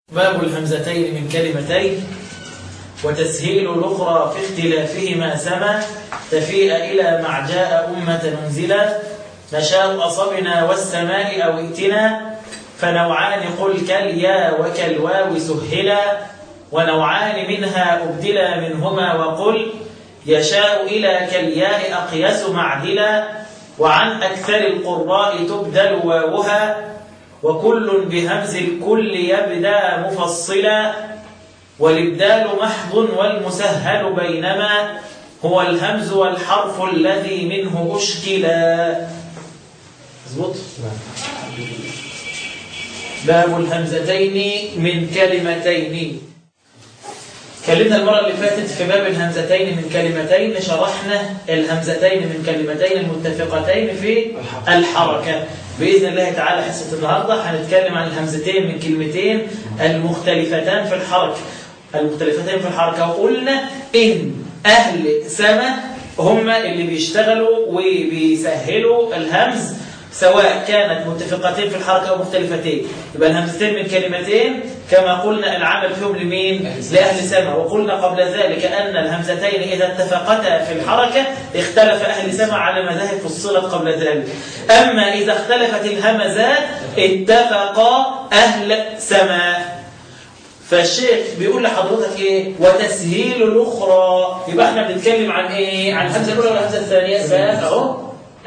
باب الهمزتين من كلمتين وتسهيل الأخرى في اختلافهما سما تفيء إلى مع جاء أمة منزلا نشاء أصبنا والسماء أو ائتنا فنوعان قل كاليا وكالواو سهلا ونوعان منها أبدلا منهما وقل يشاء إلى كالياء أقيس معدلا وعن أكثر القراء تبدل واوها وكل بهمز الكل يبدا مفصلا والابدال محض والمسهل بينما هو الهمز والحرف الذي منه أشكلا مظبوط باب الهمزتين من كلمتين كلمنا المرة اللي فاتت في باب الهمزتين من كلمتين شرحنا الهمزتين من كلمتين المتفقتين في الحركة بإذن الله تعالى حصة النهاردة هنتكلم عن الهمزتين من كلمتين المختلفتان في الحركة المختلفتين في الحركة وقلنا إن أهل سما هم اللي بيشتغلوا وبيسهلوا الهمز سواء كانت متفقتين في الحركة أو مختلفتين يبقى الهمزتين من كلمتين كما قلنا العمل فيهم لمين؟ لأهل سما وقلنا قبل ذلك أن الهمزتين إذا اتفقتا في الحركة اختلف أهل سما على مذاهب فصلت قبل ذلك أما إذا اختلفت الهمزات اتفقا أهل سما فالشيخ بيقول لحضرتك ايه وتسهيل الاخرى يبقى احنا بنتكلم عن ايه عن الهمزه الاولى والهمزه الثانيه بس اهو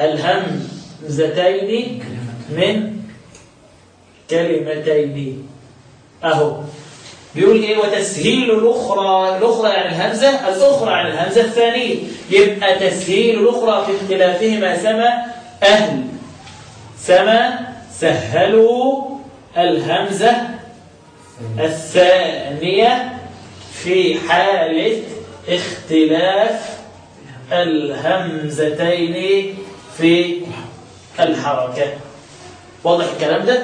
الهمزتين من كلمتين اهو بيقول ايه وتسهيل الاخرى الاخرى يعني الهمزه الاخرى يعني الهمزه الثانيه يبقى تسهيل الاخرى في اختلافهما سما اهل سما سهلوا الهمزه الثانية في حالة اختلاف الهمزتين في الحركة واضح الكلام ده؟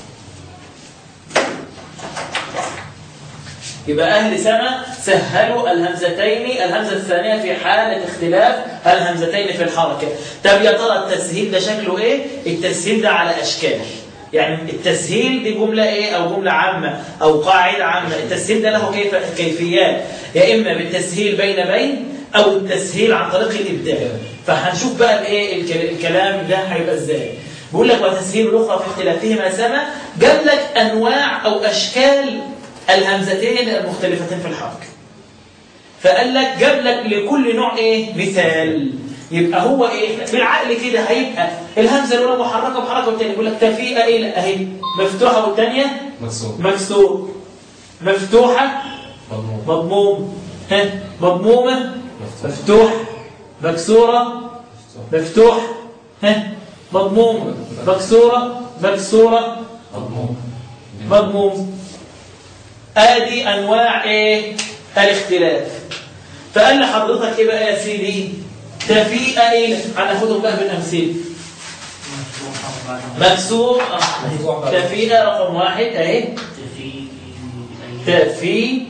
يبقى أهل سما سهلوا الهمزتين الهمزة الثانية في حالة اختلاف الهمزتين في الحركة طب يا ترى التسهيل ده شكله ايه؟ التسهيل ده على أشكال يعني التسهيل دي جملة ايه او جملة عامة او قاعدة عامة التسهيل ده له كيف كيفيات يا اما بالتسهيل بين بين او التسهيل عن طريق الابداع فهنشوف بقى الايه الكلام ده هيبقى ازاي بيقول لك وتسهيل الاخرى في اختلافهما سما جاب لك انواع او اشكال الهمزتين المختلفتين في الحركه فقال لك جاب لك لكل نوع ايه مثال يبقى هو ايه بالعقل كده هيبقى الهمزه الاولى محركه بحركه والثانيه يقول لك تفيئه الى اهي مفتوحه والثانيه مكسور مكسور مفتوحه مضموم مضموم ها مضمومه مفتوح مكسوره مفتوح ها مضموم مكسوره مكسوره مضموم مضموم ادي انواع ايه الاختلاف فقال لحضرتك ايه بقى يا سيدي تفيء الى هناخدهم بقى بالامثله مكسور آه. تفيء رقم واحد اهي تفيء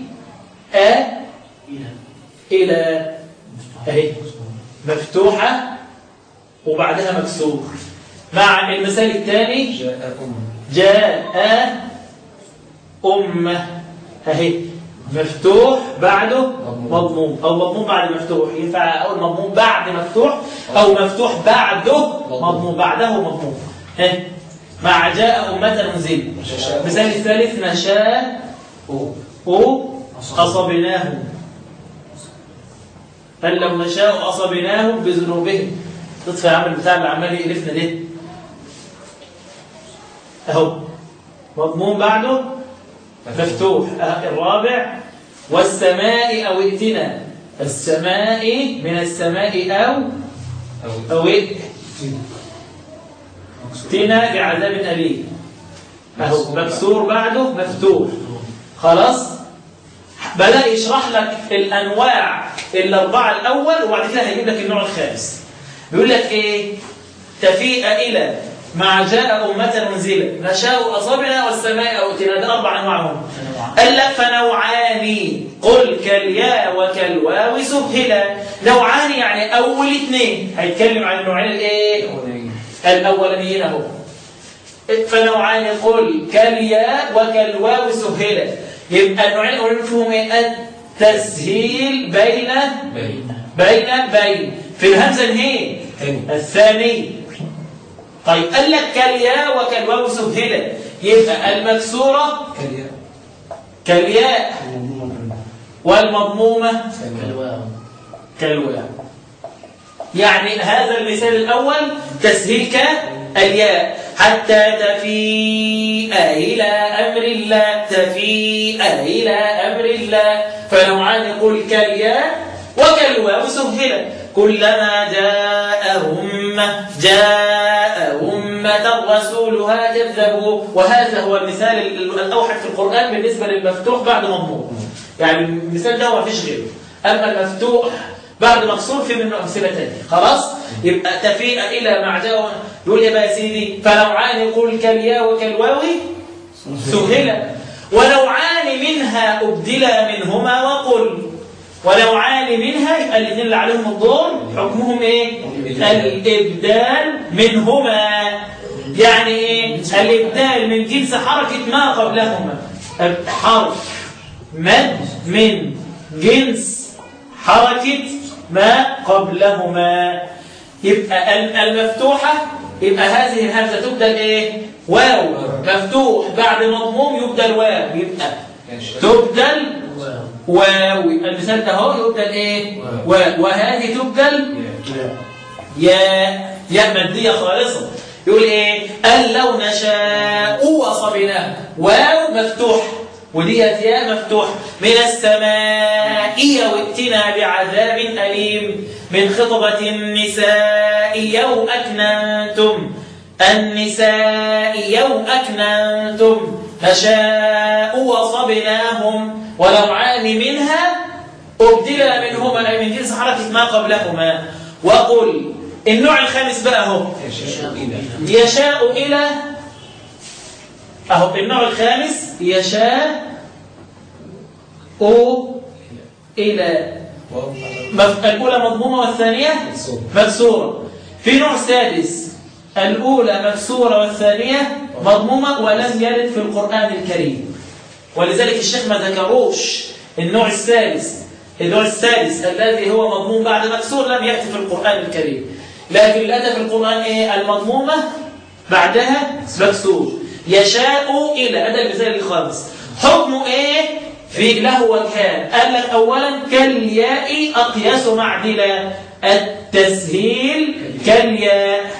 الى اهي مفتوحه وبعدها مكسور مع المثال الثاني جاء أم جاء أمة أهي مفتوح بعده مضموم. مضموم أو مضموم بعد مفتوح ينفع أقول مضموم بعد مفتوح أو مفتوح بعده مضموم بعده مضموم ها مع جاء أمة منزل نشاء. مثال الثالث نشاء أو أو أصبناهم هل لو نشاء أصبناهم بذنوبهم تطفى يا عم البتاع اللي عمال يقرفنا ده أهو مضمون بعده مفتوح أه الرابع والسماء أو ائتنا السماء من السماء أو أو أو ائتنا بعذاب أليم أهو مكسور بعده مفتوح خلاص بدأ يشرح لك الأنواع الأربعة الأول وبعد كده هيجيب لك النوع الخامس بيقول لك إيه تفيء إلى مع جاء أمة منزلة نشاء أصابنا والسماء أوتنا ده أربع أنواع هم قال لك فنوعان قل كالياء وكالواو سهلا نوعان يعني أول اثنين هيتكلم عن النوعين الإيه أولين الأولانيين أهو فنوعان قل كالياء وكالواو سهلة يبقى النوعين الأولين فيهم ايه التسهيل بين بين بين بين في الهمزة هي تاني الثاني طيب قال لك كالياء وكالواو سهلة يبقى المكسورة كالياء كالياء والمضمومة الواو كالواو يعني هذا المثال الأول تسهيل كالياء حتى تفيء إلى أمر الله تفيء إلى أمر الله فنوعان يقول كالياء وكالواو سهلة كلما جاء أمة جاء أمة رسولها كذبوا وهذا هو المثال ال- الأوحد في القرآن بالنسبة للمفتوح بعد مضموم يعني المثال ده ما فيش غيره أما المفتوح بعد مكسور في منه أمثلة تانية خلاص يبقى تفيء إلى معجاء يقول يا بقى يا سيدي فنوعان يقول كالياء وكالواو سهلا ونوعان منها أبدلا منهما وقل ونوعان منها يبقى الاثنين اللي عليهم الدور حكمهم ايه الابدال منهما يعني ايه الابدال من جنس حركه ما قبلهما حرف مد من جنس حركه ما قبلهما يبقى ال- المفتوحه يبقى هذه الهمزه تبدل ايه واو مفتوح بعد مضموم يبدل واو يبقى تبدل واو المثال ده اهو يبدل ايه واو وهذه تبدل يا يا مادية خالصة يقول ايه قال لو نشاء وصبناه واو مفتوح وديت يا مفتوح من السماء واتنا بعذاب أليم من خطبة النساء يوم أكننتم النساء يوم أكننتم نشاء وصبناهم ونوعان منها أبدل منهما أي من جنس حركة ما قبلهما وقل النوع الخامس بقى هو يشاء إلى أهو النوع الخامس يشاء إلى مف- الأولى مضمومة والثانية مكسورة في نوع سادس الأولى مكسورة والثانية مضمومة ولم يرد في القرآن الكريم ولذلك الشيخ ما ذكروش النوع الثالث النوع السادس الذي هو مضموم بعد مكسور لم يأتي في القرآن الكريم لكن الأدى في القرآن إيه المضمومة بعدها مكسور يشاء إلى أدى المثال الخامس حكمه إيه في له وجهان قال لك أولا كالياء أقياس معدلا التسهيل كالياء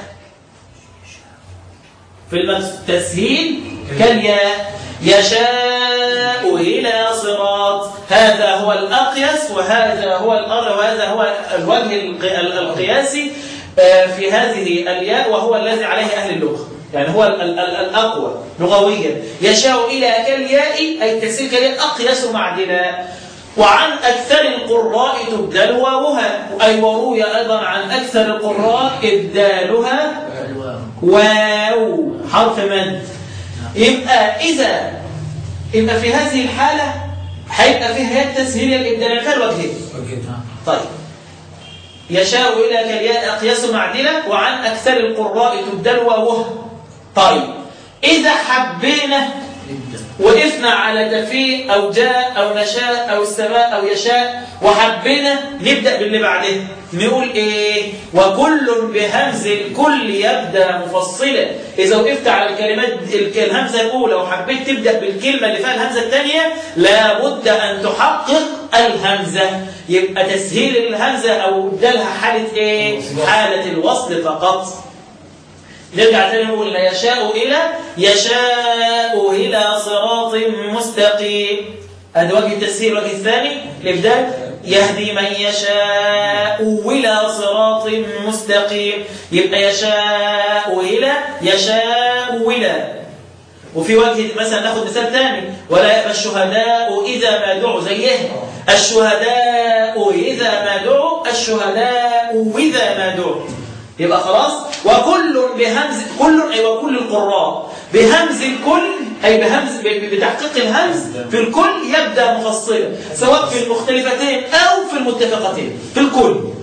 في التسهيل كالياء يشاء إلى صراط هذا هو الأقيس وهذا هو الأر وهذا هو الوجه الق- ال- القياسي آه، في هذه الياء وهو الذي عليه أهل اللغة يعني هو ال- ال- ال- الأقوى لغويا يشاء إلى كالياء أي تسهيل كالياء أقيس معدلا وعن أكثر القراء تبدل واوها أي وروي أيضا عن أكثر القراء إبدالها واو حرف مد يبقى إذا يبقى في هذه الحالة هيبقى فيها يا التسهيل يا الإبدال يعني فيها الوجهين طيب يشاء إلى كالياء أقياس معدلة وعن أكثر القراء تبدل واوها طيب إذا حبينا وقفنا على تفيء أو جاء أو نشاء أو السماء أو يشاء وحبينا نبدأ باللي بعده نقول إيه وكل بهمز الكل يبدأ مفصلا إذا وقفت على الكلمات الك- الهمزة الأولى وحبيت تبدأ بالكلمة اللي فيها الهمزة الثانية لابد أن تحقق الهمزة يبقى تسهيل الهمزة أو بدلها حالة إيه حالة الوصل فقط نرجع تاني نقول يشاء إلى يشاء إلى صراط مستقيم هذا وجه التسهيل الوجه الثاني الإبدال يهدي من يشاء إلى صراط مستقيم يبقى يشاء إلى يشاء إلى وفي وجه مثلا ناخد مثال ثاني ولا يأبى الشهداء إذا ما دعوا زيه الشهداء إذا ما دعوا الشهداء إذا ما دعوا يبقى خلاص وكل بهمز كل أي وكل القراء بهمز الكل أي بهمز ب- بتحقيق الهمز في الكل يبدأ مفصلا سواء في المختلفتين أو في المتفقتين في الكل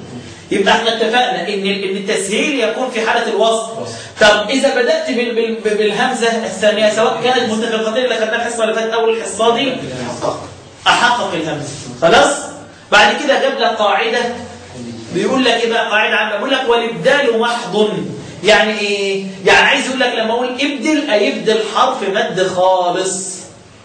يبقى احنا اتفقنا ان ان التسهيل يكون في حاله الوصل وصل. طب اذا بدات بال بال بالهمزه الثانيه سواء كانت متفقتين اللي خدناها الحصه اللي فاتت اول الحصه دي احقق الهمزه خلاص بعد كده جاب لك قاعده بيقول لك ايه بقى قاعده عامه بيقول لك والابدال محض يعني ايه يعني عايز يقول لك لما اقول ابدل اي ابدل حرف مد خالص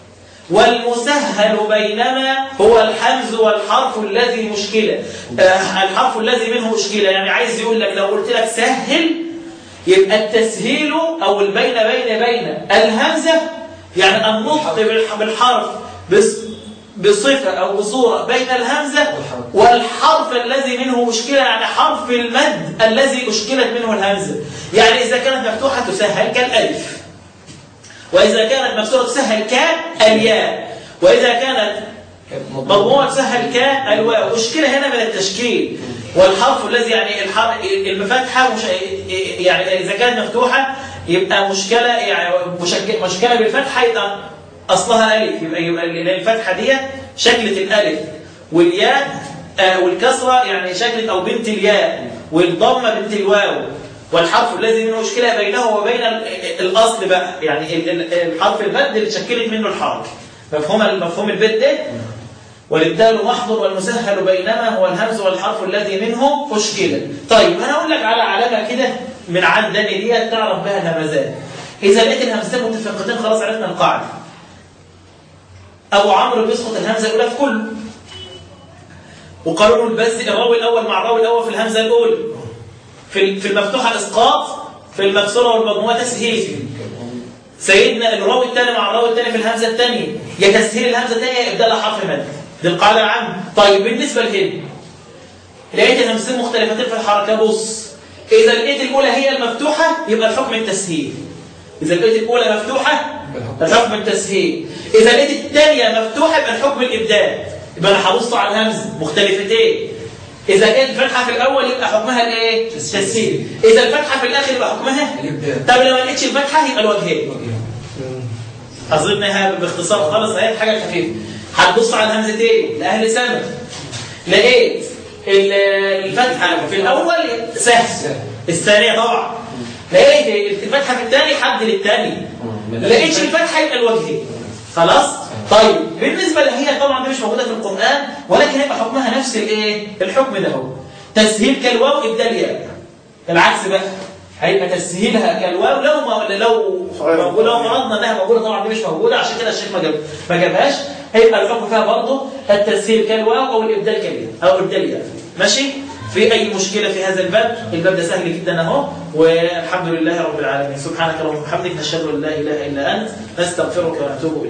والمسهل بينما هو الحمز والحرف الذي مشكله آه الحرف الذي منه مشكله يعني عايز يقول لك لو قلت لك سهل يبقى التسهيل او البين بين بين الهمزه يعني النطق بالح- بالحرف بس بصفة أو بصورة بين الهمزة والحرف الذي منه مشكلة يعني حرف المد الذي أشكلت منه الهمزة يعني إذا كانت مفتوحة تسهل كالألف وإذا كانت مكسورة تسهل كالياء وإذا كانت مضمومة تسهل كالواو مشكلة هنا من التشكيل والحرف الذي يعني الحرف المفتحة مش يعني إذا كانت مفتوحة يبقى مشكلة يعني مشك- مشكلة بالفتحة يبقى أصلها ألف يبقى يبقى الفتحة دي شكلة الألف والياء آه، والكسرة يعني شكلة أو بنت الياء والضمة بنت الواو والحرف الذي منه مشكلة بينه وبين ال- الأصل بقى يعني ال- ال- الحرف المد اللي شكلت منه الحرف مفهوم مفهوم البيت ده والابدال محضر والمسهل بينما هو الهمز والحرف الذي منه مشكلة طيب انا اقول لك على علامة كده من عندني دي تعرف بها الهمزات اذا لقيت الهمزتين متفقتين خلاص عرفنا القاعدة ابو عمرو بيسقط الهمزة الاولى في كله وقالوا له البز الراوي الاول مع الراوي الاول في الهمزة الاولى في في المفتوحة اسقاط في المكسورة والمضمومة تسهيل سيدنا الراوي الثاني مع الراوي الثاني في الهمزه الثانيه يا تسهيل الهمزه الثانيه يا ابدالها حرف مد دي القاعده العامه طيب بالنسبه لهنا لقيت الهمزتين مختلفتين في الحركه بص اذا لقيت الاولى هي المفتوحه يبقى الحكم التسهيل اذا لقيت الاولى مفتوحه الحكم التسهيل اذا لقيت الثانيه مفتوحه يبقى الحكم الابدال يبقى انا هبص على الهمزه مختلفتين اذا كانت الفتحه في الاول يبقى حكمها الايه تسهيل اذا الفتحه في الاخر يبقى حكمها الإبدال. طب لو ما لقيتش الفتحه يبقى الوجهين اظنها باختصار خالص هي حاجه خفيفه هتبص على الهمزتين لاهل سنه لقيت ال- الفتحه في الاول سهل الثانيه طبعا لقيت الفتحه في الثاني حد للثاني مم. لقيتش الفتحه يبقى الوجهين خلاص طيب بالنسبه لهي طبعا دي مش موجوده في القران ولكن هيبقى حكمها نفس الايه الحكم ده هو تسهيل كالواو ابدال ياء العكس بقى هيبقى تسهيلها كالواو لو ما لو موجوده لو فرضنا انها موجوده طبعا دي مش موجوده عشان كده الشيخ ما جاب ما جابهاش هيبقى الحكم فيها برضه التسهيل كالواو او الابدال كالياء او ابدال ياء ماشي في اي مشكله في هذا الباب الباب ده سهل جدا اهو والحمد لله رب العالمين سبحانك اللهم وبحمدك نشهد ان لا اله الا انت نستغفرك ونتوب اليك